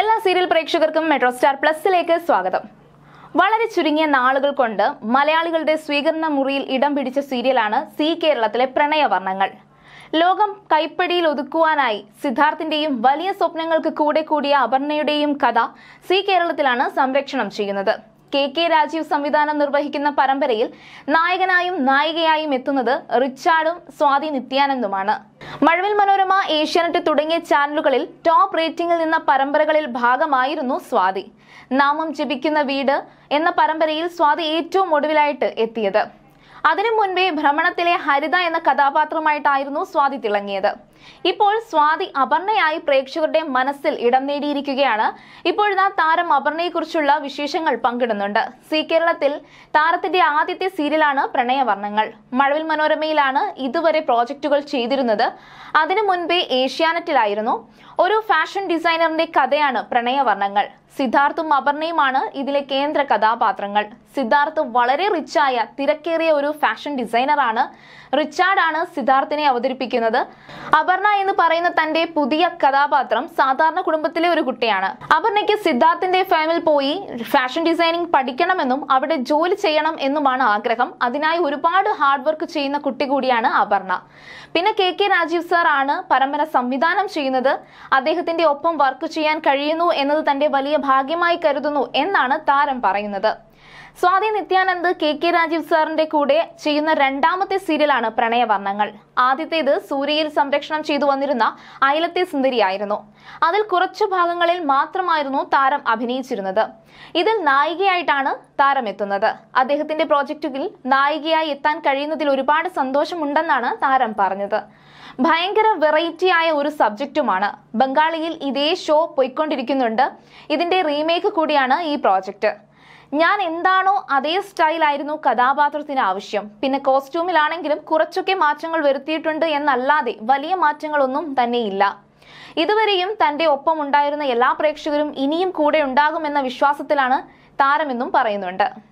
എല്ലാ സീരിയൽ പ്രേക്ഷകർക്കും metro star പ്ലസിലേക്ക് സ്വാഗതം വളരെ ചുരുങ്ങിയ നാളുകൾ കൊണ്ട് മലയാളികളുടെ സ്വീകരണ മുറിയിൽ ഇടം പിടിച്ച സീരിയലാണ് സി കേരളത്തിലെ പ്രണയവർണ്ണങ്ങൾ ലോകം കൈപ്പടിയിൽ ഒതുക്കുവാനായി സിദ്ധാർത്ഥിന്റെയും വലിയ സ്വപ്നങ്ങൾക്ക് കൂടെ കൂടിയ അപർണയുടെയും കഥ സി കേരളത്തിലാണ് സംരക്ഷണം ചെയ്യുന്നത് കെ കെ രാജീവ് സംവിധാനം നിർവഹിക്കുന്ന പരമ്പരയിൽ നായകനായും നായികയായും എത്തുന്നത് റിച്ചാർഡും സ്വാതി നിത്യാനന്ദുമാണ് മഴവിൽ മനോരമ ഏഷ്യാനെറ്റ് തുടങ്ങിയ ചാനലുകളിൽ ടോപ്പ് റേറ്റിംഗിൽ നിന്ന പരമ്പരകളിൽ ഭാഗമായിരുന്നു സ്വാതി നാമം ജപിക്കുന്ന വീട് എന്ന പരമ്പരയിൽ സ്വാതി ഏറ്റവും ഒടുവിലായിട്ട് എത്തിയത് അതിനു മുൻപേ ഭ്രമണത്തിലെ ഹരിത എന്ന കഥാപാത്രമായിട്ടായിരുന്നു സ്വാതി തിളങ്ങിയത് ഇപ്പോൾ സ്വാതി അപർണയായി പ്രേക്ഷകരുടെ മനസ്സിൽ ഇടം നേടിയിരിക്കുകയാണ് ഇപ്പോഴിതാ താരം അപർണയെക്കുറിച്ചുള്ള വിശേഷങ്ങൾ പങ്കിടുന്നുണ്ട് സി കേരളത്തിൽ താരത്തിന്റെ ആദ്യത്തെ സീരിയലാണ് പ്രണയവർണ്ണങ്ങൾ മഴവിൽ മനോരമയിലാണ് ഇതുവരെ പ്രോജക്റ്റുകൾ ചെയ്തിരുന്നത് അതിനു മുൻപേ ഏഷ്യാനെറ്റിലായിരുന്നു ഒരു ഫാഷൻ ഡിസൈനറിന്റെ കഥയാണ് പ്രണയവർണ്ണങ്ങൾ സിദ്ധാർത്ഥും അപർണയുമാണ് ഇതിലെ കേന്ദ്ര കഥാപാത്രങ്ങൾ സിദ്ധാർത്ഥ് വളരെ റിച്ചായ തിരക്കേറിയ ഒരു ഫാഷൻ ഡിസൈനറാണ് റിച്ചാർഡാണ് സിദ്ധാർത്ഥിനെ അവതരിപ്പിക്കുന്നത് അപർണ എന്ന് പറയുന്ന തന്റെ പുതിയ കഥാപാത്രം സാധാരണ കുടുംബത്തിലെ ഒരു കുട്ടിയാണ് അപർണയ്ക്ക് സിദ്ധാർത്ഥിന്റെ ഫാമിൽ പോയി ഫാഷൻ ഡിസൈനിങ് പഠിക്കണമെന്നും അവിടെ ജോലി ചെയ്യണം എന്നുമാണ് ആഗ്രഹം അതിനായി ഒരുപാട് ഹാർഡ് വർക്ക് ചെയ്യുന്ന കുട്ടി കൂടിയാണ് അപർണ പിന്നെ കെ കെ രാജീവ് സാർ ആണ് പരമ്പര സംവിധാനം ചെയ്യുന്നത് അദ്ദേഹത്തിന്റെ ഒപ്പം വർക്ക് ചെയ്യാൻ കഴിയുന്നു എന്നത് തന്റെ വലിയ ഭാഗ്യമായി കരുതുന്നു എന്നാണ് താരം പറയുന്നത് സ്വാതി നിത്യാനന്ദ് കെ കെ രാജീവ് സാറിന്റെ കൂടെ ചെയ്യുന്ന രണ്ടാമത്തെ സീരിയലാണ് പ്രണയവർണ്ണങ്ങൾ ആദ്യത്തേത് സൂര്യയിൽ സംരക്ഷണം ചെയ്തു വന്നിരുന്ന അയലത്തെ സുന്ദരിയായിരുന്നു അതിൽ കുറച്ചു ഭാഗങ്ങളിൽ മാത്രമായിരുന്നു താരം അഭിനയിച്ചിരുന്നത് ഇതിൽ നായികയായിട്ടാണ് താരം എത്തുന്നത് അദ്ദേഹത്തിന്റെ പ്രോജക്റ്റുകളിൽ നായികയായി എത്താൻ കഴിയുന്നതിൽ ഒരുപാട് സന്തോഷമുണ്ടെന്നാണ് താരം പറഞ്ഞത് ഭയങ്കര വെറൈറ്റി ആയ ഒരു സബ്ജക്റ്റുമാണ് ബംഗാളിയിൽ ഇതേ ഷോ പോയിക്കൊണ്ടിരിക്കുന്നുണ്ട് ഇതിന്റെ റീമേക്ക് കൂടിയാണ് ഈ പ്രോജക്റ്റ് ഞാൻ എന്താണോ അതേ സ്റ്റൈലായിരുന്നു കഥാപാത്രത്തിന് ആവശ്യം പിന്നെ കോസ്റ്റ്യൂമിലാണെങ്കിലും കുറച്ചൊക്കെ മാറ്റങ്ങൾ വരുത്തിയിട്ടുണ്ട് എന്നല്ലാതെ വലിയ മാറ്റങ്ങളൊന്നും തന്നെയില്ല ഇതുവരെയും തന്റെ ഒപ്പം ഉണ്ടായിരുന്ന എല്ലാ പ്രേക്ഷകരും ഇനിയും കൂടെ ഉണ്ടാകുമെന്ന വിശ്വാസത്തിലാണ് താരമെന്നും പറയുന്നുണ്ട്